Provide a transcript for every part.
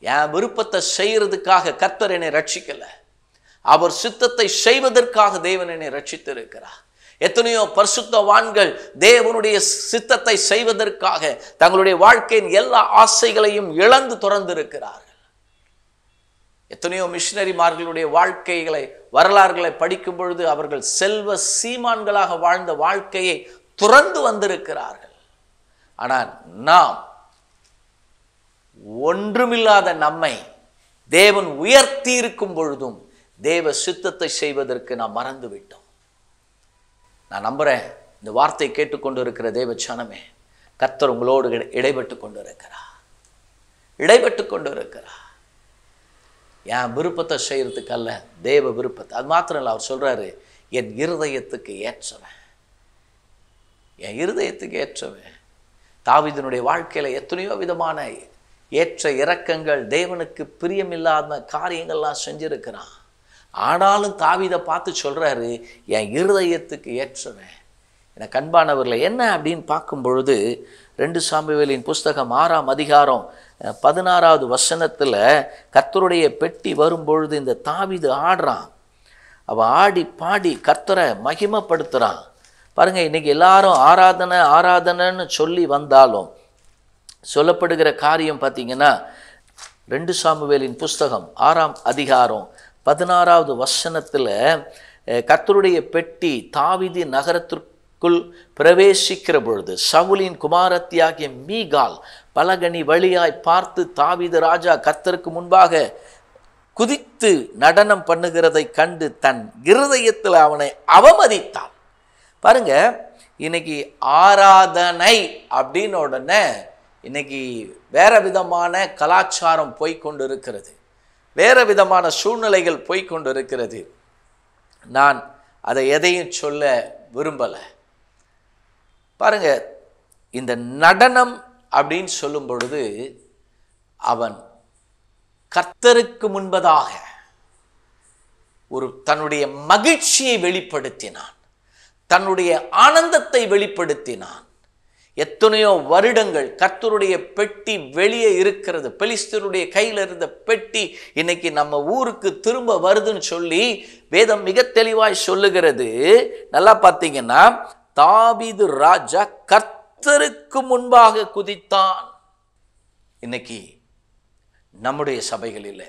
என் விருப்பத்தை செய்யறதுக்காக கர்த்தர் என்னை ரட்சிக்கல அவர் சித்தத்தை செய்வதற்காக தேவன் என்னை ரட்சித்திருக்கிறார் எத்தனையோ பரிசுத்தவான்கள் தேவனுடைய சித்தத்தை செய்வதற்காக தங்களுடைய வாழ்க்கையின் எல்லா ஆசைகளையும் இழந்து துறந்திருக்கிறார்கள் எத்தனையோ மிஷினரிமார்களுடைய வாழ்க்கைகளை வரலாறுகளை படிக்கும் பொழுது அவர்கள் செல்வ சீமான்களாக வாழ்ந்த வாழ்க்கையை துறந்து வந்திருக்கிறார்கள் ஆனால் நாம் ஒன்றுமில்லாத நம்மை தேவன் உயர்த்தி இருக்கும் பொழுதும் தேவ சித்தத்தை செய்வதற்கு நாம் மறந்து விட்டோம் நான் நம்புறேன் இந்த வார்த்தை கேட்டுக்கொண்டு இருக்கிற தேவ சனமே கர்த்தர் உங்களோடு இடை- இடைப்பட்டு கொண்டு இருக்கிறார் இடைப்பட்டு கொண்டு இருக்கிறார் என் விருப்பத்தை செய்யறதுக்கு அல்ல தேவ விருப்பத்தை அது மாத்திரம் இல்லை அவர் சொல்றாரு என் இருதயத்துக்கு ஏற்றவன் என் இருதயத்துக்கு ஏற்றவன் தாவீதினுடைய வாழ்க்கையில எத்தனையோ விதமான ஏற்ற இறக்கங்கள் தேவனுக்கு பிரியமில்லாத காரியங்கள்லாம் செஞ்சிருக்கிறான் ஆனாலும் தாவீதை பார்த்து சொல்றாரு என் இருதயத்துக்கு ஏற்றவன் என கண்பானவர்களை என்ன அப்படின்னு பார்க்கும் பொழுது ரெண்டு சாம்புவேலின் புஸ்தகம் ஆறாம் அதிகாரம் அஹ், பதினாறாவது வசனத்துல கர்த்தருடைய பெட்டி வரும்பொழுது இந்த தாவீது ஆடுறான் அவன் ஆடி பாடி கர்த்தரை மகிமைப்படுத்துறான் பாருங்க இன்னைக்கு எல்லாரும் ஆராதனை ஆராதனைன்னு சொல்லி வந்தாலும் சொல்லப்படுகிற காரியம் பார்த்தீங்கன்னா ரெண்டு சாமுவேலின் புஸ்தகம் ஆறாம் அதிகாரம் பதினாறாவது வசனத்தில் கர்த்தருடைய பெட்டி தாவீதி நகரத்திற்குள் பிரவேசிக்கிற பொழுது சவுலின் குமாரத்தியாகிய மீகால் பலகனி வழியாய் பார்த்து தாவீது ராஜா கர்த்தருக்கு முன்பாக குதித்து நடனம் பண்ணுகிறதை கண்டு தன் இருதயத்தில் அவனை அவமதித்தான் பாருங்க இன்னைக்கு ஆராதனை அப்படின்னு உடனே இன்னைக்கு வேற விதமான கலாச்சாரம் போய்க்கொண்டு இருக்கிறது வேற விதமான சூழ்நிலைகள் போய்க்கொண்டு இருக்கிறது நான் அதை எதையும் சொல்ல விரும்பலை பாருங்க இந்த நடனம் அப்படின்னு சொல்லும் பொழுது அவன் கர்த்தருக்கு முன்பதாக ஒரு தன்னுடைய மகிழ்ச்சியை வெளிப்படுத்தினான் தன்னுடைய ஆனந்தத்தை வெளிப்படுத்தினான் எத்தனையோ வருடங்கள் கர்த்தருடைய பெட்டி வெளியே இருக்கிறது பெலிஸ்தருடைய கையில் இருந்த பெட்டி இன்னைக்கு நம்ம ஊருக்கு திரும்ப வருதுன்னு சொல்லி வேதம் மிக தெளிவாய் சொல்லுகிறது நல்லா பார்த்தீங்கன்னா தாவீது ராஜா கர்த்தருக்கு முன்பாக குதித்தான் இன்னைக்கு நம்முடைய சபைகளில்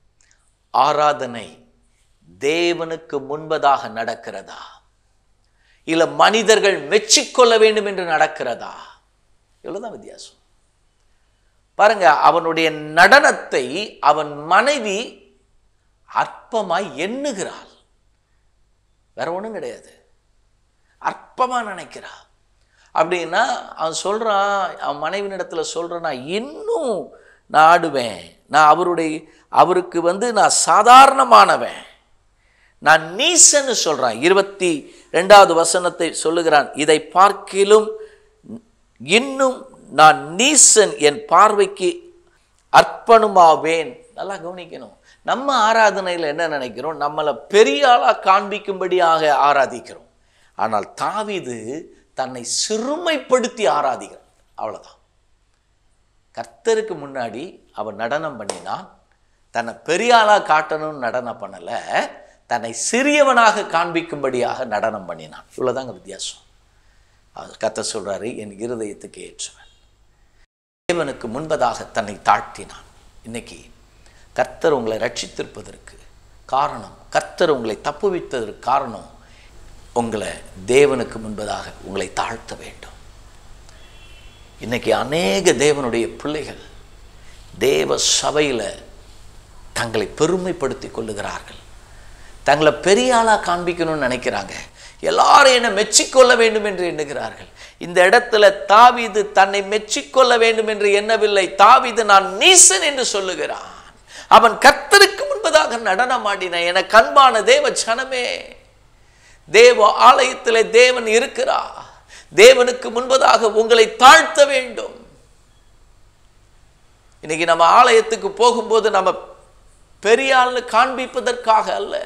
ஆராதனை தேவனுக்கு முன்பதாக நடக்கிறதா இல்ல மனிதர்கள் மெச்சிக்கொள்ள வேண்டும் என்று நடக்கிறதா இவ்வளவுதான் வித்தியாசம் பாருங்க அவனுடைய நடனத்தை அவன் மனைவி அற்பமாய் எண்ணுகிறாள் வேற ஒண்ணும் கிடையாது அற்பமா நினைக்கிறா அப்படின்னா அவன் சொல்றான் அவன் மனைவினிடத்துல சொல்றான் நான் இன்னும் நான் ஆடுவேன் நான் அவருடைய அவருக்கு வந்து நான் சாதாரணமானவன் நான் நீசன்னு சொல்றான் இருபத்தி ரெண்டாவது வசனத்தை சொல்லுகிறான் இதை பார்க்கிலும் இன்னும் நான் நீசன் என் பார்வைக்கு அர்ப்பணமாவேன் நல்லா கவனிக்கணும் நம்ம ஆராதனையில் என்ன நினைக்கிறோம் நம்மளை பெரிய ஆளாக காண்பிக்கும்படியாக ஆராதிக்கிறோம் ஆனால் தாவீது தன்னை சிறுமைப்படுத்தி ஆராதிக்கிறான் அவ்வளவுதான் கர்த்தருக்கு முன்னாடி அவன் நடனம் பண்ணினான் தன்னை பெரிய ஆளாக காட்டணும்னு நடனம் பண்ணலை தன்னை சிறியவனாக காண்பிக்கும்படியாக நடனம் பண்ணினான் இவ்வளோதாங்க வித்தியாசம் அது கர்த்தர் சொல்றாரு என் இருதயத்துக்கு ஏற்றவன் தேவனுக்கு முன்பதாக தன்னை தாழ்த்தினான் இன்னைக்கு கர்த்தர் உங்களை ரட்சித்திருப்பதற்கு காரணம் கர்த்தர் உங்களை தப்புவித்ததற்கு காரணம் உங்களை தேவனுக்கு முன்பதாக உங்களை தாழ்த்த வேண்டும் இன்னைக்கு அநேக தேவனுடைய பிள்ளைகள் தேவ சபையில் தங்களை பெருமைப்படுத்தி கொள்ளுகிறார்கள் தங்களை பெரிய ஆளாக காண்பிக்கணும்னு நினைக்கிறாங்க எல்லாரும் என்னை மெச்சிக்கொள்ள வேண்டும் என்று எண்ணுகிறார்கள் இந்த இடத்துல தாவீது தன்னை மெச்சிக்கொள்ள வேண்டும் என்று எண்ணவில்லை தாவீது நான் நீசன் என்று சொல்லுகிறான் அவன் கர்த்தருக்கு முன்பதாக நடனமாடின என கண்பான தேவ ஜனமே தேவ ஆலயத்தில் தேவன் இருக்கிறார் தேவனுக்கு முன்பதாக உங்களை தாழ்த்த வேண்டும் இன்னைக்கு நம்ம ஆலயத்துக்கு போகும்போது நம்ம பெரிய ஆள்னு காண்பிப்பதற்காக அல்ல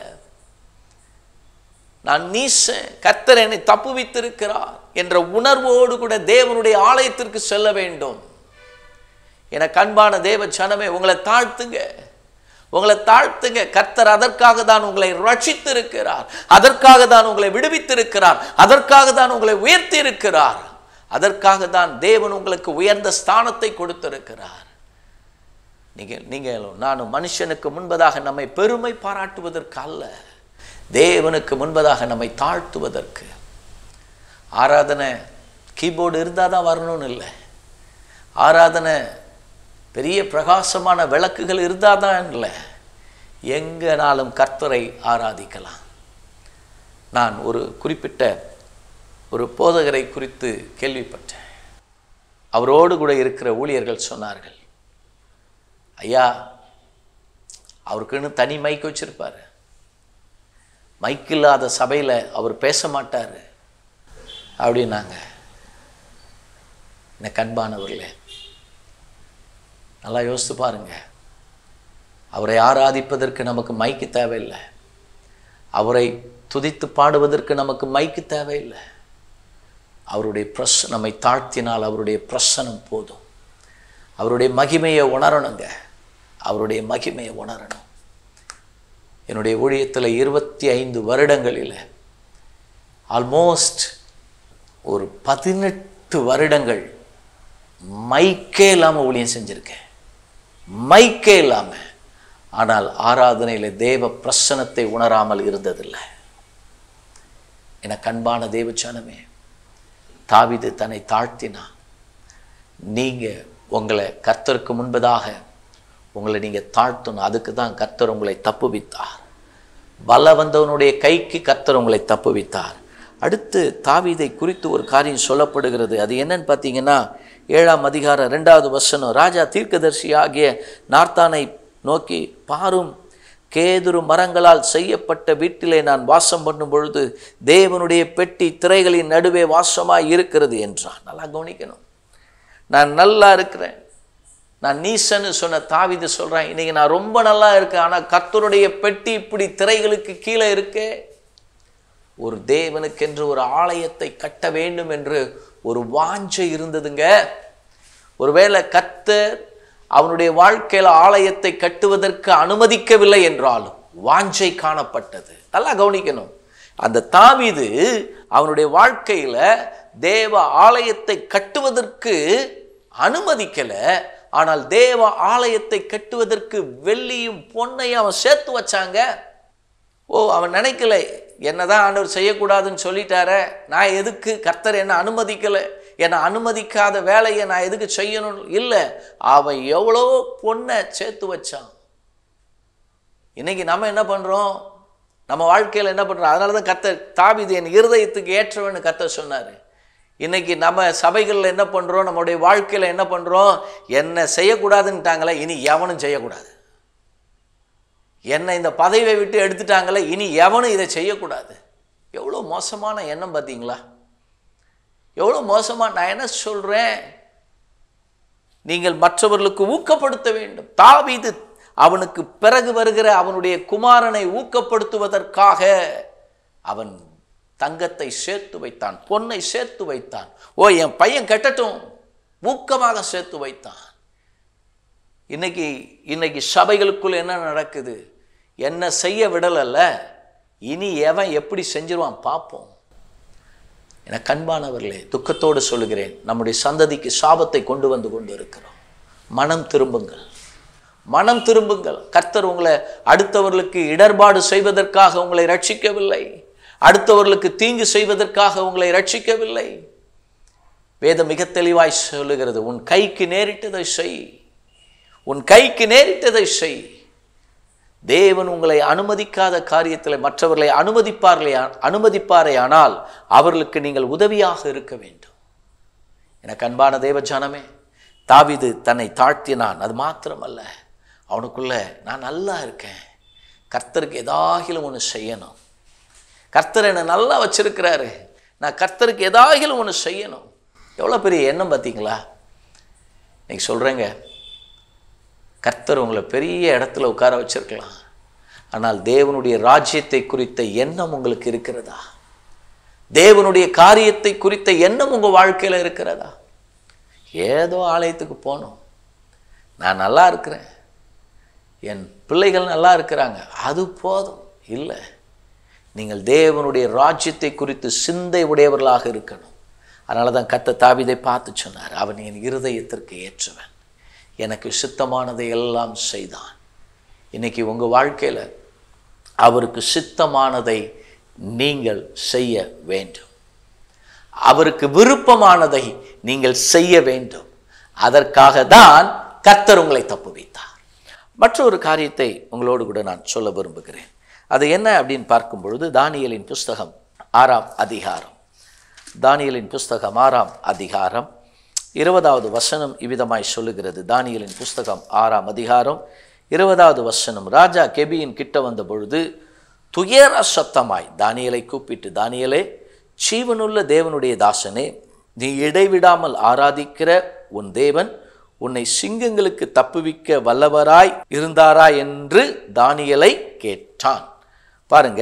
நான் நீசன் கர்த்தர் என்னை தப்புவித்திருக்கிறார் என்ற உணர்வோடு கூட தேவனுடைய ஆலயத்திற்கு செல்ல வேண்டும் எனக்கு அன்பான தேவ ஜனமே உங்களை தாழ்த்துங்க உங்களை தாழ்த்துங்க கர்த்தர் அதற்காக தான் உங்களை ரட்சித்திருக்கிறார் அதற்காக தான் உங்களை விடுவித்திருக்கிறார் அதற்காக தான் உங்களை உயர்த்தி இருக்கிறார் அதற்காக தான் தேவன் உங்களுக்கு உயர்ந்த ஸ்தானத்தை கொடுத்திருக்கிறார் நீங்கள் நீங்களும் நானும் மனுஷனுக்கு முன்பதாக நம்மை பெருமை பாராட்டுவதற்கு அல்ல தேவனுக்கு முன்பதாக நம்மை தாழ்த்துவதற்கு ஆராதனை கீபோர்டு இருந்தால் தான் வரணும்னு இல்லை ஆராதனை பெரிய பிரகாசமான விளக்குகள் இருந்தால் தான் இல்லை எங்கனாலும் கர்த்தரை ஆராதிக்கலாம் நான் ஒரு குறிப்பிட்ட ஒரு போதகரை குறித்து கேள்விப்பட்டேன் அவரோடு கூட இருக்கிற ஊழியர்கள் சொன்னார்கள் ஐயா அவருக்குன்னு தனி மைக் வச்சிருப்பாரு மைக் இல்லாத சபையில் அவர் பேச மாட்டார் அப்படின்னாங்க எனக்கு அன்பானவர்களே நல்லா யோசித்து பாருங்க அவரை ஆராதிப்பதற்கு நமக்கு மைக்கு தேவையில்லை அவரை துதித்து பாடுவதற்கு நமக்கு மைக்கு தேவையில்லை அவருடைய பிரஸ் நம்மை தாழ்த்தினால் அவருடைய பிரசனம் போதும் அவருடைய மகிமையை உணரணுங்க அவருடைய மகிமையை உணரணும் என்னுடைய ஊழியத்தில் இருபத்தி ஐந்து வருடங்களில் ஆல்மோஸ்ட் ஒரு பதினெட்டு வருடங்கள் மைக்கே இல்லாமல் ஊழியம் செஞ்சுருக்கேன் மைக்கே இல்லாமல் ஆனால் ஆராதனையில் தேவ பிரசனத்தை உணராமல் இருந்ததில்லை என கண்பான தேவச்சனமே தாவிது தன்னை தாழ்த்தினான் நீங்கள் உங்களை கர்த்தருக்கு முன்பதாக உங்களை நீங்கள் தாழ்த்தணும் அதுக்கு தான் கர்த்தர் உங்களை தப்புவித்தார் பல வந்தவனுடைய கைக்கு கர்த்தர் உங்களை தப்புவித்தார் அடுத்து தாவீதை குறித்து ஒரு காரியம் சொல்லப்படுகிறது அது என்னன்னு பார்த்தீங்கன்னா ஏழாம் அதிகாரம் ரெண்டாவது வசனம் ராஜா தீர்க்கதர்சி ஆகிய நார்த்தானை நோக்கி பாரும் கேதுரு மரங்களால் செய்யப்பட்ட வீட்டிலே நான் வாசம் பண்ணும் பொழுது தேவனுடைய பெட்டி திரைகளின் நடுவே வாசமாய் இருக்கிறது என்றான் நல்லா கவனிக்கணும் நான் நல்லா இருக்கிறேன் நான் நீசன்னு சொன்ன தாவிது சொல்கிறேன் இன்னைக்கு நான் ரொம்ப நல்லா இருக்கேன் ஆனால் கர்த்தருடைய பெட்டி இப்படி திரைகளுக்கு கீழே இருக்கே ஒரு தேவனுக்கென்று ஒரு ஆலயத்தை கட்ட வேண்டும் என்று ஒரு வாஞ்சை இருந்ததுங்க ஒருவேளை கர்த்தர் அவனுடைய வாழ்க்கையில் ஆலயத்தை கட்டுவதற்கு அனுமதிக்கவில்லை என்றாலும் வாஞ்சை காணப்பட்டது நல்லா கவனிக்கணும் அந்த தாவீது அவனுடைய வாழ்க்கையில தேவ ஆலயத்தை கட்டுவதற்கு அனுமதிக்கல ஆனால் தேவ ஆலயத்தை கட்டுவதற்கு வெள்ளியும் பொன்னையும் அவன் சேர்த்து வச்சாங்க ஓ அவன் நினைக்கல என்னதான் ஆண்டவர் செய்யக்கூடாதுன்னு சொல்லிட்டாரே நான் எதுக்கு கர்த்தர் என்னை அனுமதிக்கலை என்னை அனுமதிக்காத வேலையை நான் எதுக்கு செய்யணும் இல்லை அவன் எவ்வளோ பொண்ணை சேர்த்து வச்சான் இன்னைக்கு நம்ம என்ன பண்ணுறோம் நம்ம வாழ்க்கையில் என்ன பண்ணுறோம் அதனால தான் கர்த்தர் தாவிது என் இருதயத்துக்கு ஏற்றவன்னு கர்த்தர் சொன்னார் இன்னைக்கு நம்ம சபைகளில் என்ன பண்ணுறோம் நம்மளுடைய வாழ்க்கையில் என்ன பண்ணுறோம் என்ன செய்யக்கூடாதுன்ட்டாங்களே இனி எவனும் செய்யக்கூடாது என்னை இந்த பதவியை விட்டு எடுத்துட்டாங்களே இனி எவனும் இதை செய்யக்கூடாது எவ்வளோ மோசமான எண்ணம் பார்த்தீங்களா எவ்வளோ மோசமாக நான் என்ன சொல்கிறேன் நீங்கள் மற்றவர்களுக்கு ஊக்கப்படுத்த வேண்டும் தாவீது அவனுக்கு பிறகு வருகிற அவனுடைய குமாரனை ஊக்கப்படுத்துவதற்காக அவன் தங்கத்தை சேர்த்து வைத்தான் பொன்னை சேர்த்து வைத்தான் ஓ என் பையன் கெட்டட்டும் ஊக்கமாக சேர்த்து வைத்தான் இன்னைக்கு இன்னைக்கு சபைகளுக்குள்ள என்ன நடக்குது என்ன செய்ய விடலல்ல இனி எவன் எப்படி செஞ்சிருவான் பார்ப்போம் என கண்பானவர்களே துக்கத்தோடு சொல்லுகிறேன் நம்முடைய சந்ததிக்கு சாபத்தை கொண்டு வந்து கொண்டு இருக்கிறோம் மனம் திரும்புங்கள் மனம் திரும்புங்கள் கர்த்தர் உங்களை அடுத்தவர்களுக்கு இடர்பாடு செய்வதற்காக உங்களை ரட்சிக்கவில்லை அடுத்தவர்களுக்கு தீங்கு செய்வதற்காக உங்களை ரட்சிக்கவில்லை வேதம் மிக தெளிவாய் சொல்லுகிறது உன் கைக்கு நேரிட்டதை செய் உன் கைக்கு நேரிட்டதை செய் தேவன் உங்களை அனுமதிக்காத காரியத்தில் மற்றவர்களை அனுமதிப்பார்களே அனுமதிப்பாரே ஆனால் அவர்களுக்கு நீங்கள் உதவியாக இருக்க வேண்டும் எனக்கு அன்பான தேவஜானமே தாவிது தன்னை தாழ்த்தினான் அது மாத்திரமல்ல அவனுக்குள்ள நான் நல்லா இருக்கேன் கர்த்தருக்கு ஏதாகிலும் ஒன்று செய்யணும் கர்த்தர் என்னை நல்லா வச்சிருக்கிறாரு நான் கர்த்தருக்கு ஏதாகிலும் ஒன்று செய்யணும் எவ்வளோ பெரிய எண்ணம் பார்த்தீங்களா இன்னைக்கு சொல்கிறேங்க கர்த்தர் உங்களை பெரிய இடத்துல உட்கார வச்சிருக்கலாம் ஆனால் தேவனுடைய ராஜ்யத்தை குறித்த எண்ணம் உங்களுக்கு இருக்கிறதா தேவனுடைய காரியத்தை குறித்த எண்ணம் உங்கள் வாழ்க்கையில் இருக்கிறதா ஏதோ ஆலயத்துக்கு போகணும் நான் நல்லா இருக்கிறேன் என் பிள்ளைகள் நல்லா இருக்கிறாங்க அது போதும் இல்லை நீங்கள் தேவனுடைய ராஜ்யத்தை குறித்து சிந்தை உடையவர்களாக இருக்கணும் அதனால தான் கத்த தாவிதை பார்த்து சொன்னார் அவன் என் இருதயத்திற்கு ஏற்றவன் எனக்கு சித்தமானதை எல்லாம் செய்தான் இன்னைக்கு உங்கள் வாழ்க்கையில் அவருக்கு சித்தமானதை நீங்கள் செய்ய வேண்டும் அவருக்கு விருப்பமானதை நீங்கள் செய்ய வேண்டும் அதற்காக தான் கர்த்தர் உங்களை தப்புவித்தார் மற்றொரு காரியத்தை உங்களோடு கூட நான் சொல்ல விரும்புகிறேன் அது என்ன அப்படின்னு பார்க்கும் பொழுது தானியலின் புஸ்தகம் ஆறாம் அதிகாரம் தானியலின் புஸ்தகம் ஆறாம் அதிகாரம் இருபதாவது வசனம் இவ்விதமாய் சொல்லுகிறது தானியலின் புஸ்தகம் ஆறாம் அதிகாரம் இருபதாவது வசனம் ராஜா கெபியின் கிட்ட வந்த பொழுது துயர சத்தமாய் தானியலை கூப்பிட்டு தானியலே ஜீவனுள்ள தேவனுடைய தாசனே நீ இடைவிடாமல் ஆராதிக்கிற உன் தேவன் உன்னை சிங்கங்களுக்கு தப்புவிக்க வல்லவராய் இருந்தாரா என்று தானியலை கேட்டான் பாருங்க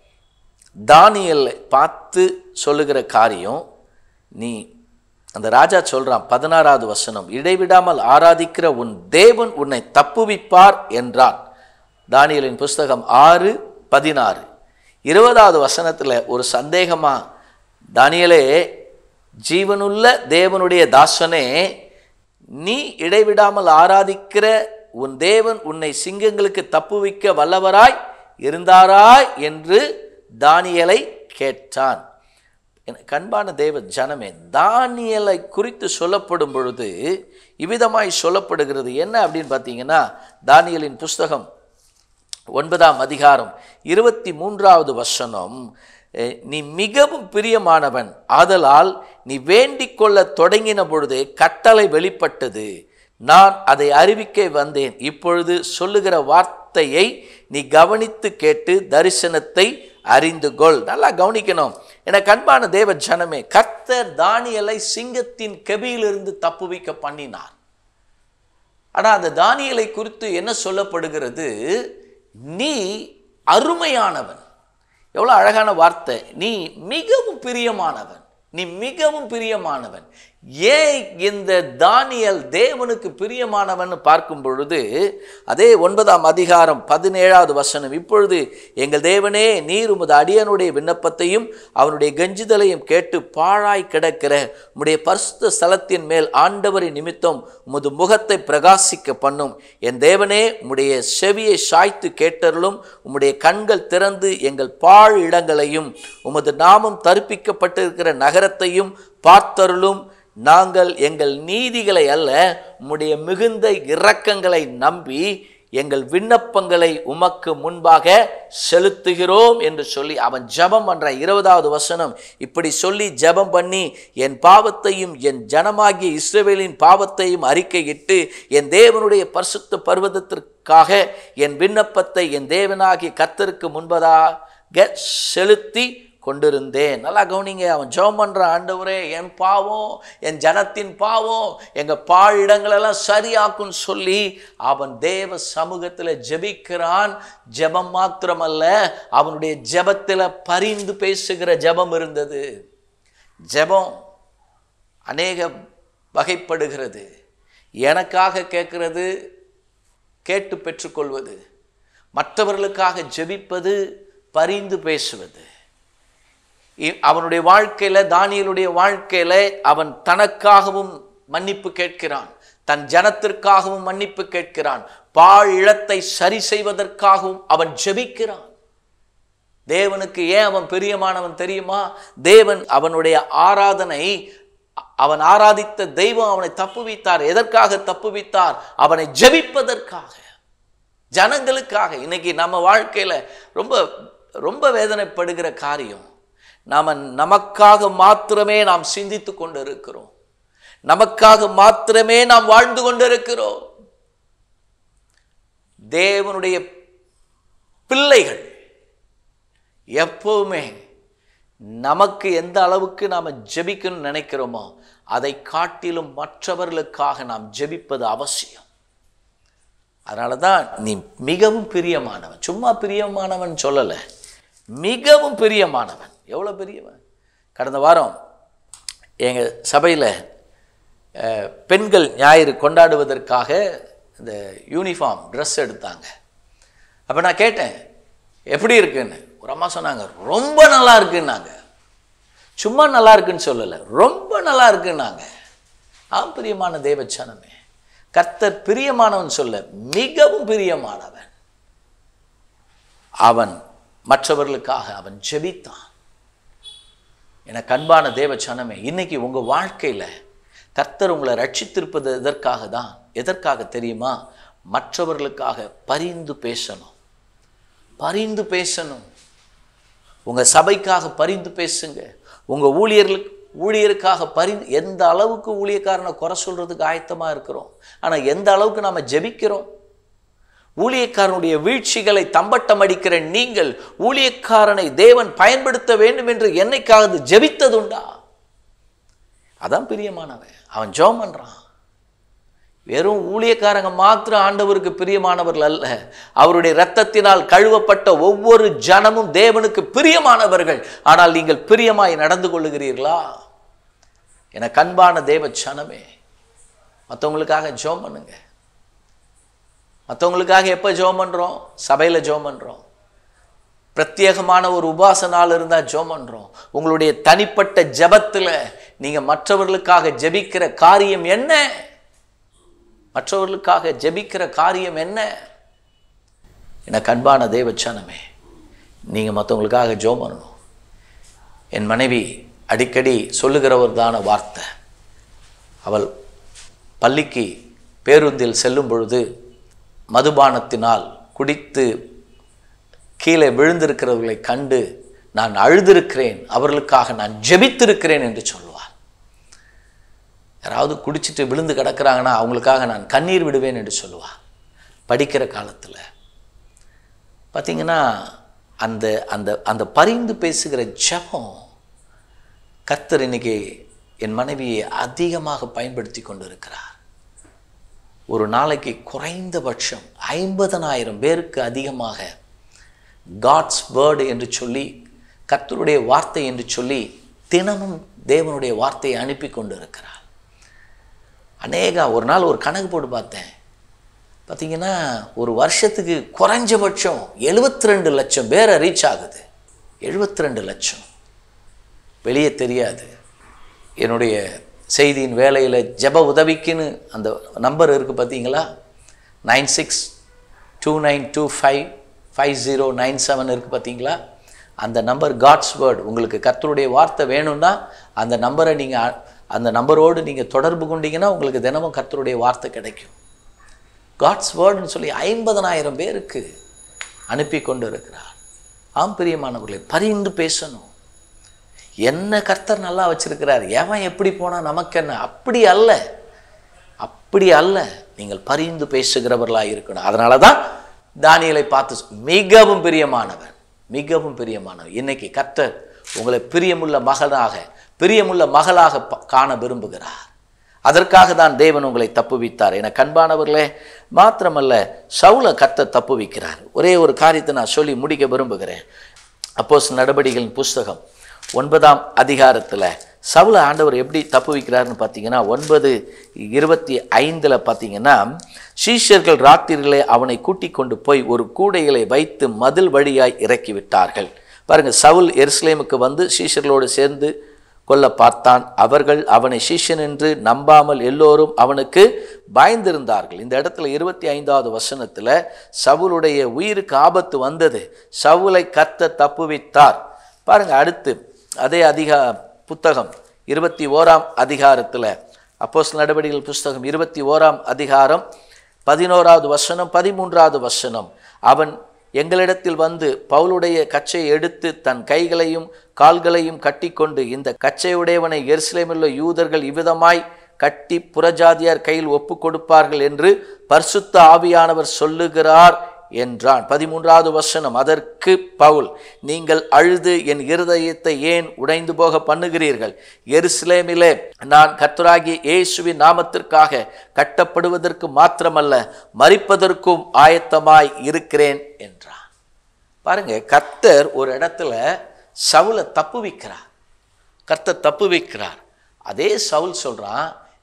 தானியலை பார்த்து சொல்லுகிற காரியம் நீ அந்த ராஜா சொல்றான் பதினாறாவது வசனம் இடைவிடாமல் ஆராதிக்கிற உன் தேவன் உன்னை தப்புவிப்பார் என்றான் தானியலின் புஸ்தகம் ஆறு பதினாறு இருபதாவது வசனத்தில் ஒரு சந்தேகமா தானியலே ஜீவனுள்ள தேவனுடைய தாசனே நீ இடைவிடாமல் ஆராதிக்கிற உன் தேவன் உன்னை சிங்கங்களுக்கு தப்புவிக்க வல்லவராய் இருந்தாராய் என்று தானியலை கேட்டான் என கண்பான தேவ ஜனமே தானியலை குறித்து சொல்லப்படும் பொழுது இவ்விதமாய் சொல்லப்படுகிறது என்ன அப்படின்னு பார்த்தீங்கன்னா தானியலின் புஸ்தகம் ஒன்பதாம் அதிகாரம் இருபத்தி மூன்றாவது வசனம் அஹ், நீ மிகவும் பிரியமானவன் ஆதலால் நீ வேண்டிக் கொள்ள தொடங்கின பொழுது கட்டளை வெளிப்பட்டது நான் அதை அறிவிக்க வந்தேன் இப்பொழுது சொல்லுகிற வார்த்தையை நீ கவனித்து கேட்டு தரிசனத்தை அறிந்து கொள் நல்லா கவனிக்கணும் என கண்பான தேவ ஜனமே கர்த்தர் தானியலை சிங்கத்தின் கெபியிலிருந்து தப்புவிக்க பண்ணினார் ஆனா அந்த தானியலை குறித்து என்ன சொல்லப்படுகிறது நீ அருமையானவன் எவ்வளோ அழகான வார்த்தை நீ மிகவும் பிரியமானவன் நீ மிகவும் பிரியமானவன் ஏன் இந்த தானியல் தேவனுக்கு பிரியமானவன் பார்க்கும் பொழுது அதே ஒன்பதாம் அதிகாரம் பதினேழாவது வசனம் இப்பொழுது எங்கள் தேவனே நீர் உமது அடியனுடைய விண்ணப்பத்தையும் அவனுடைய கெஞ்சுதலையும் கேட்டு பாழாய் கிடக்கிற உம்முடைய பரிசுத்த ஸ்தலத்தின் மேல் ஆண்டவரின் நிமித்தம் உமது முகத்தை பிரகாசிக்க பண்ணும் என் தேவனே உம்முடைய செவியை சாய்த்து கேட்டருளும் உம்முடைய கண்கள் திறந்து எங்கள் பாழ் இடங்களையும் உமது நாமம் தரிப்பிக்கப்பட்டிருக்கிற நகரத்தையும் பார்த்தருளும் நாங்கள் எங்கள் நீதிகளை அல்ல உம்முடைய மிகுந்த இரக்கங்களை நம்பி எங்கள் விண்ணப்பங்களை உமக்கு முன்பாக செலுத்துகிறோம் என்று சொல்லி அவன் ஜெபம் பண்ற இருபதாவது வசனம் இப்படி சொல்லி ஜெபம் பண்ணி என் பாவத்தையும் என் ஜனமாகிய இஸ்ரவேலின் பாவத்தையும் அறிக்கையிட்டு என் தேவனுடைய பரிசுத்த பர்வதத்திற்காக என் விண்ணப்பத்தை என் தேவனாகிய கர்த்தருக்கு முன்பதாக செலுத்தி கொண்டிருந்தேன் நல்லா கவனிங்க அவன் ஜெபம் பண்ற ஆண்டவரே என் பாவம் என் ஜனத்தின் பாவம் எங்க பாழ் இடங்களெல்லாம் சரியாக்குன்னு சொல்லி அவன் தேவ சமூகத்தில் ஜெபிக்கிறான் ஜெபம் மாத்திரமல்ல அவனுடைய ஜெபத்தில் பரிந்து பேசுகிற ஜெபம் இருந்தது ஜெபம் அநேக வகைப்படுகிறது எனக்காக கேட்கிறது கேட்டு பெற்றுக்கொள்வது மற்றவர்களுக்காக ஜெபிப்பது பரிந்து பேசுவது இ- அவனுடைய வாழ்க்கையில தானியலுடைய வாழ்க்கையில அவன் தனக்காகவும் மன்னிப்பு கேட்கிறான் தன் ஜனத்திற்காகவும் மன்னிப்பு கேட்கிறான் பாழ் இழத்தை சரி செய்வதற்காகவும் அவன் ஜெபிக்கிறான் தேவனுக்கு ஏன் அவன் பிரியமானவன் தெரியுமா தேவன் அவனுடைய ஆராதனை அவன் ஆராதித்த தெய்வம் அவனை தப்புவித்தார் எதற்காக தப்புவித்தார் அவனை ஜெபிப்பதற்காக ஜனங்களுக்காக இன்னைக்கு நம்ம வாழ்க்கையில ரொம்ப ரொம்ப வேதனைப்படுகிற காரியம் நாம நமக்காக மாத்திரமே நாம் சிந்தித்து கொண்டு இருக்கிறோம் நமக்காக மாத்திரமே நாம் வாழ்ந்து கொண்டிருக்கிறோம் தேவனுடைய பிள்ளைகள் எப்பவுமே நமக்கு எந்த அளவுக்கு நாம் ஜெபிக்கணும்னு நினைக்கிறோமோ அதை காட்டிலும் மற்றவர்களுக்காக நாம் ஜெபிப்பது அவசியம் அதனால தான் நீ மிகவும் பிரியமானவன் சும்மா பிரியமானவன் சொல்லலை மிகவும் பிரியமானவன் எவ்வளோ பெரியவன் கடந்த வாரம் எங்கள் சபையில் பெண்கள் ஞாயிறு கொண்டாடுவதற்காக இந்த யூனிஃபார்ம் ட்ரெஸ் எடுத்தாங்க அப்போ நான் கேட்டேன் எப்படி இருக்குன்னு ஒரு அம்மா சொன்னாங்க ரொம்ப நல்லா இருக்குன்னாங்க சும்மா நல்லா இருக்குன்னு சொல்லலை ரொம்ப நல்லா இருக்குன்னாங்க ஆ பிரியமான தேவச்சனமே கர்த்தர் பிரியமானவன் சொல்ல மிகவும் பிரியமானவன் அவன் மற்றவர்களுக்காக அவன் ஜெபித்தான் எனக்கு அன்பான தேவச்சனமே இன்னைக்கு உங்க வாழ்க்கையில கர்த்தர் உங்களை ரட்சித்திருப்பது எதற்காக தான் எதற்காக தெரியுமா மற்றவர்களுக்காக பரிந்து பேசணும் பரிந்து பேசணும் உங்க சபைக்காக பரிந்து பேசுங்க உங்க ஊழியர்களுக்கு ஊழியருக்காக பரிந்து எந்த அளவுக்கு ஊழியக்காரனை குறை சொல்றதுக்கு ஆயத்தமா இருக்கிறோம் ஆனா எந்த அளவுக்கு நாம ஜெபிக்கிறோம் ஊழியக்காரனுடைய வீழ்ச்சிகளை தம்பட்டம் அடிக்கிற நீங்கள் ஊழியக்காரனை தேவன் பயன்படுத்த வேண்டும் என்று என்னைக்காவது ஜெபித்ததுண்டா அதான் பிரியமானவன் அவன் ஜெபம் பண்றான் வெறும் ஊழியக்காரங்க மாத்திரம் ஆண்டவருக்கு பிரியமானவர்கள் அல்ல அவருடைய இரத்தத்தினால் கழுவப்பட்ட ஒவ்வொரு ஜனமும் தேவனுக்கு பிரியமானவர்கள் ஆனால் நீங்கள் பிரியமாய் நடந்து கொள்ளுகிறீர்களா என கண்பான தேவ ஜனமே மற்றவங்களுக்காக ஜெபம் பண்ணுங்க மற்றவங்களுக்காக எப்போ ஜெபம் பண்ணுறோம் சபையில் ஜெபம் பண்ணுறோம் பிரத்யேகமான ஒரு உபாச நாள் இருந்தால் ஜெபம் பண்ணுறோம் உங்களுடைய தனிப்பட்ட ஜெபத்தில் நீங்கள் மற்றவர்களுக்காக ஜெபிக்கிற காரியம் என்ன மற்றவர்களுக்காக ஜெபிக்கிற காரியம் என்ன எனக்கு அன்பான தேவச்சனமே நீங்கள் மற்றவங்களுக்காக ஜெபம் பண்ணணும் என் மனைவி அடிக்கடி சொல்லுகிறவர் தான வார்த்தை அவள் பள்ளிக்கு பேருந்தில் செல்லும் பொழுது மதுபானத்தினால் குடித்து கீழே விழுந்திருக்கிறவர்களை கண்டு நான் அழுதிருக்கிறேன் அவர்களுக்காக நான் ஜெபித்திருக்கிறேன் என்று சொல்லுவார் யாராவது குடிச்சிட்டு விழுந்து கிடக்குறாங்கன்னா அவங்களுக்காக நான் கண்ணீர் விடுவேன் என்று சொல்லுவார் படிக்கிற காலத்தில் பார்த்தீங்கன்னா அந்த அந்த அந்த பரிந்து பேசுகிற ஜெபம் கர்த்தர் இன்னைக்கு என் மனைவியை அதிகமாக பயன்படுத்தி கொண்டு இருக்கிறார் ஒரு நாளைக்கு குறைந்தபட்சம் ஐம்பதனாயிரம் பேருக்கு அதிகமாக காட்ஸ் வேர்டு என்று சொல்லி கர்த்தருடைய வார்த்தை என்று சொல்லி தினமும் தேவனுடைய வார்த்தையை அனுப்பி கொண்டு இருக்கிறார் அநேகா ஒரு நாள் ஒரு கணக்கு போட்டு பார்த்தேன் பார்த்தீங்கன்னா ஒரு வருஷத்துக்கு குறைஞ்சபட்சம் எழுபத்தி ரெண்டு லட்சம் பேரை ரீச் ஆகுது எழுபத்தி ரெண்டு லட்சம் வெளியே தெரியாது என்னுடைய செய்தியின் வேலையில் ஜெப உதவிக்குன்னு அந்த நம்பர் இருக்குது பார்த்தீங்களா nine six two nine two five five zero nine seven இருக்குது பார்த்தீங்களா அந்த நம்பர் காட்ஸ் வேர்டு உங்களுக்கு கர்த்தருடைய வார்த்தை வேணும்னா அந்த நம்பரை நீங்கள் அந்த நம்பரோடு நீங்கள் தொடர்பு கொண்டீங்கன்னா உங்களுக்கு தினமும் கர்த்தருடைய வார்த்தை கிடைக்கும் காட்ஸ் வேர்டுன்னு சொல்லி ஐம்பதனாயிரம் பேருக்கு அனுப்பி கொண்டு இருக்கிறார் ஆம் பிரியமானவர்களை பரிந்து பேசணும் என்ன கர்த்தர் நல்லா வச்சிருக்கிறார் எவன் எப்படி போனா நமக்கு என்ன அப்படி அல்ல அப்படி அல்ல நீங்கள் பரிந்து பேசுகிறவர்களாக இருக்கணும் அதனால தான் தானியலை பார்த்து சொ- மிகவும் பிரியமானவன் மிகவும் பிரியமானவன் இன்னைக்கு கர்த்தர் உங்களை பிரியமுள்ள மகனாக பிரியமுள்ள மகளாக ப- காண விரும்புகிறார் அதற்காக தான் தேவன் உங்களை தப்புவித்தார் என கண்பானவர்களே மாத்திரமல்ல சவுல கர்த்தர் தப்புவிக்கிறார் ஒரே ஒரு காரியத்தை நான் சொல்லி முடிக்க விரும்புகிறேன் அப்போஸ் நடவடிக்கைகளின் புஸ்தகம் ஒன்பதாம் அதிகாரத்தில் சவுல ஆண்டவர் எப்படி தப்பு வைக்கிறாருன்னு பார்த்தீங்கன்னா ஒன்பது இருபத்தி ஐந்தில் பார்த்தீங்கன்னா சீஷர்கள் ராத்திரிகளே அவனை கூட்டிக் கொண்டு போய் ஒரு கூடைகளை வைத்து மதில் வழியாய் இறக்கி விட்டார்கள் பாருங்க சவுல் எருசலேமுக்கு வந்து சீஷர்களோடு சேர்ந்து கொல்ல பார்த்தான் அவர்கள் அவனை சீஷன் என்று நம்பாமல் எல்லோரும் அவனுக்கு பயந்திருந்தார்கள் இந்த இடத்துல இருபத்தி ஐந்தாவது வசனத்தில் சவுலுடைய உயிருக்கு ஆபத்து வந்தது சவுலை கத்த தப்புவித்தார் பாருங்க அடுத்து அதே அதிகா புத்தகம் இருபத்தி ஓராம் அதிகாரத்தில் அப்போஸ் நடவடிக்கைகள் புஸ்தகம் இருபத்தி ஓராம் அதிகாரம் பதினோராவது வசனம் பதிமூன்றாவது வசனம் அவன் எங்களிடத்தில் வந்து பவுலுடைய கச்சையை எடுத்து தன் கைகளையும் கால்களையும் கட்டிக்கொண்டு இந்த கச்சையுடையவனை எருசலேமிலுள்ள யூதர்கள் இவ்விதமாய் கட்டி புறஜாதியார் கையில் ஒப்பு கொடுப்பார்கள் என்று பரிசுத்த ஆவியானவர் சொல்லுகிறார் என்றான் பதிமூன்றாவது வசனம் அதற்கு பவுல் நீங்கள் அழுது என் இருதயத்தை ஏன் உடைந்து போக பண்ணுகிறீர்கள் எருசலேமிலே நான் கர்த்தராகிய இயேசுவின் நாமத்திற்காக கட்டப்படுவதற்கு மாத்திரமல்ல மரிப்பதற்கும் ஆயத்தமாய் இருக்கிறேன் என்றான் பாருங்க கர்த்தர் ஒரு இடத்துல சவுலை தப்புவிக்கிறார் கர்த்தர் தப்புவிக்கிறார் அதே சவுல் சொல்றான்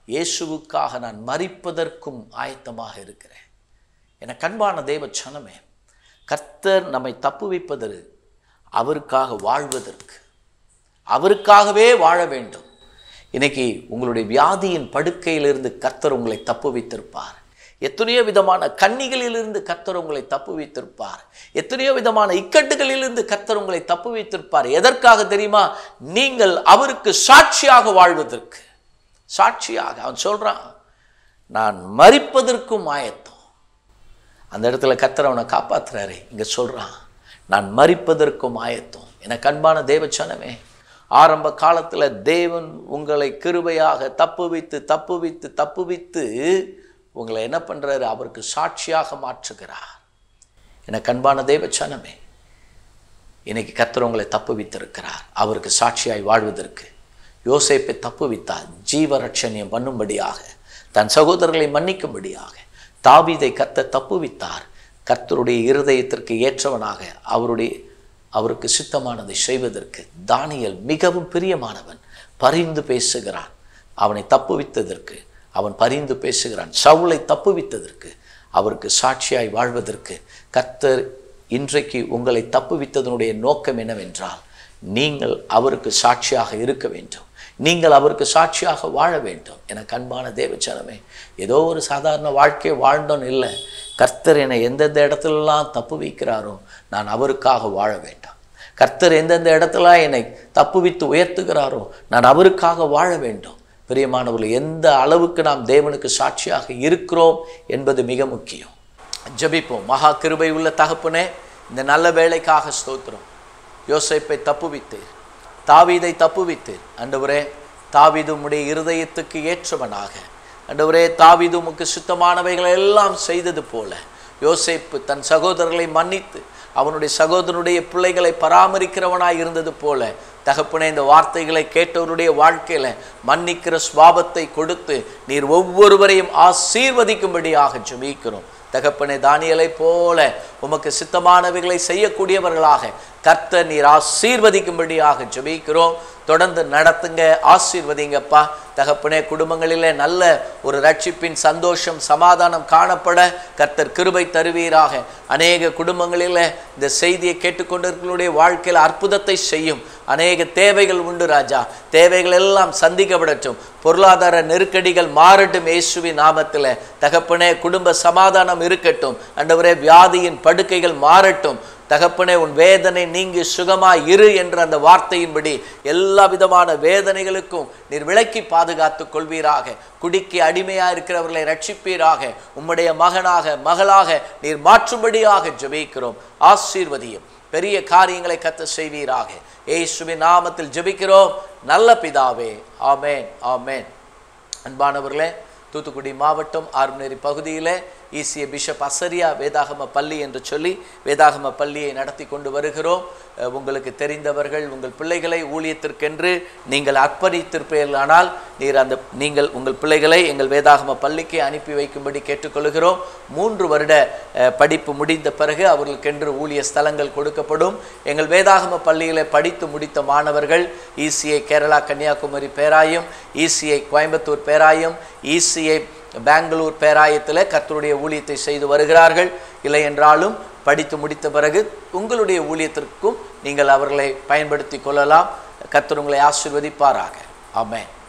இயேசுவுக்காக நான் மறிப்பதற்கும் ஆயத்தமாக இருக்கிறேன் என கண்பான தேவ சனமே கர்த்தர் நம்மை தப்புவிப்பதற்கு அவருக்காக வாழ்வதற்கு அவருக்காகவே வாழ வேண்டும் இன்னைக்கு உங்களுடைய வியாதியின் படுக்கையிலிருந்து கர்த்தர் உங்களை தப்பு வைத்திருப்பார் எத்தனையோ விதமான கன்னிகளிலிருந்து கர்த்தர் உங்களை தப்பு வைத்திருப்பார் எத்தனையோ விதமான இக்கட்டுகளிலிருந்து கர்த்தர் உங்களை தப்பு வைத்திருப்பார் எதற்காக தெரியுமா நீங்கள் அவருக்கு சாட்சியாக வாழ்வதற்கு சாட்சியாக அவன் சொல்றான் நான் மறிப்பதற்கும் ஆயத்தம் அந்த இடத்துல கர்த்தர் அவனை காப்பாத்துறாரு இங்க சொல்றான் நான் மறிப்பதற்கும் ஆயத்தம் என கண்பான தேவச்சனமே ஆரம்ப காலத்துல தேவன் உங்களை கிருபையாக தப்புவித்து தப்புவித்து தப்புவித்து உங்களை என்ன பண்றாரு அவருக்கு சாட்சியாக மாற்றுகிறார் என கண்பான தேவச்சனமே இன்னைக்கு கர்த்தர் உங்களை தப்புவித்திருக்கிறார் அவருக்கு சாட்சியாய் வாழ்வதற்கு யோசேப்பை தப்புவித்தார் ஜீவரட்சணியம் பண்ணும்படியாக தன் சகோதரர்களை மன்னிக்கும்படியாக தாவீதை கர்த்தர் தப்புவித்தார் கர்த்தருடைய இருதயத்திற்கு ஏற்றவனாக அவருடைய அவருக்கு சித்தமானதை செய்வதற்கு தானியல் மிகவும் பிரியமானவன் பரிந்து பேசுகிறான் அவனை தப்புவித்ததற்கு அவன் பரிந்து பேசுகிறான் சவுளை தப்புவித்ததற்கு அவருக்கு சாட்சியாய் வாழ்வதற்கு கர்த்தர் இன்றைக்கு உங்களை தப்புவித்ததனுடைய நோக்கம் என்னவென்றால் நீங்கள் அவருக்கு சாட்சியாக இருக்க வேண்டும் நீங்கள் அவருக்கு சாட்சியாக வாழ வேண்டும் என கண்பான தேவச்சனமே ஏதோ ஒரு சாதாரண வாழ்க்கையை வாழ்ந்தோன்னு இல்லை கர்த்தர் என்னை எந்தெந்த இடத்துலலாம் தப்பு வைக்கிறாரோ நான் அவருக்காக வாழ வேண்டாம் கர்த்தர் எந்தெந்த இடத்துல என்னை தப்புவித்து உயர்த்துகிறாரோ நான் அவருக்காக வாழ வேண்டும் பிரியமானவர்கள் எந்த அளவுக்கு நாம் தேவனுக்கு சாட்சியாக இருக்கிறோம் என்பது மிக முக்கியம் ஜெபிப்போம் மகா கிருபை உள்ள தகப்பனே இந்த நல்ல வேலைக்காக ஸ்தோத்திரம் யோசேப்பை தப்புவித்தீர் தாவீதை தப்புவித்தீர் அண்டவரே தாவீது உம்முடைய இருதயத்துக்கு ஏற்றவனாக அண்டவரே தாவீது உமக்கு சுத்தமானவைகளை எல்லாம் செய்தது போல யோசேப்பு தன் சகோதரர்களை மன்னித்து அவனுடைய சகோதரனுடைய பிள்ளைகளை பராமரிக்கிறவனாய் இருந்தது போல தகப்பனே இந்த வார்த்தைகளை கேட்டவருடைய வாழ்க்கையில மன்னிக்கிற சுவாபத்தை கொடுத்து நீர் ஒவ்வொருவரையும் ஆசீர்வதிக்கும்படியாக ஜெபிக்கிறோம் தகப்பனே தானியலை போல உமக்கு சித்தமானவைகளை செய்யக்கூடியவர்களாக கர்த்தர் நீர் ஆசீர்வதிக்கும்படியாக ஜெபிக்கிறோம் தொடர்ந்து நடத்துங்க ஆசீர்வதிங்கப்பா தகப்பனே குடும்பங்களிலே நல்ல ஒரு ரட்சிப்பின் சந்தோஷம் சமாதானம் காணப்பட கர்த்தர் கிருபை தருவீராக அநேக குடும்பங்களில் இந்த செய்தியை கேட்டுக்கொண்டிருக்கிறவருடைய வாழ்க்கையில் அற்புதத்தை செய்யும் அநேக தேவைகள் உண்டு ராஜா தேவைகள் எல்லாம் சந்திக்கப்படட்டும் பொருளாதார நெருக்கடிகள் மாறட்டும் இயேசுவின் நாமத்தில் தகப்பனே குடும்ப சமாதானம் இருக்கட்டும் அண்டவரே வியாதியின் படுக்கைகள் மாறட்டும் தகப்பனே உன் வேதனை நீங்கி சுகமாய் இரு என்ற அந்த வார்த்தையின்படி எல்லா விதமான வேதனைகளுக்கும் நீர் விலக்கி பாதுகாத்துக் கொள்வீராக குடிக்கு அடிமையா இருக்கிறவர்களை ரட்சிப்பீராக உம்முடைய மகனாக மகளாக நீர் மாற்றும்படியாக ஜெபிக்கிறோம் ஆசீர்வதியும் பெரிய காரியங்களை கத்த செய்வீராக இயேசுவின் நாமத்தில் ஜெபிக்கிறோம் நல்ல பிதாவே ஆமேன் ஆமேன் அன்பானவர்களே தூத்துக்குடி மாவட்டம் ஆர்மநேரி பகுதியில் ஈசிய பிஷப் அசரியா வேதாகம பள்ளி என்று சொல்லி வேதாகம பள்ளியை நடத்தி கொண்டு வருகிறோம் அஹ் உங்களுக்கு தெரிந்தவர்கள் உங்கள் பிள்ளைகளை ஊழியத்திற்கென்று நீங்கள் அர்ப்பணித்திருப்பீர்களானால் நீர் அந்த நீங்கள் உங்கள் பிள்ளைகளை எங்கள் வேதாகம பள்ளிக்கு அனுப்பி வைக்கும்படி கேட்டுக்கொள்கிறோம் மூன்று வருட அஹ், படிப்பு முடிந்த பிறகு அவர்களுக்கென்று ஊழிய ஸ்தலங்கள் கொடுக்கப்படும் எங்கள் வேதாகம பள்ளியில் படித்து முடித்த மாணவர்கள் இசிஐ கேரளா கன்னியாகுமரி பேராயம் இசிஐ கோயம்புத்தூர் பேராயம் இசிஐ பெங்களூர் பேராயத்தில் கர்த்தருடைய ஊழியத்தை செய்து வருகிறார்கள் இல்லை என்றாலும் படித்து முடித்த பிறகு உங்களுடைய ஊழியத்திற்கும் நீங்கள் அவர்களை பயன்படுத்தி கொள்ளலாம் கர்த்தர் உங்களை ஆசீர்வதிப்பாராக ஆமென்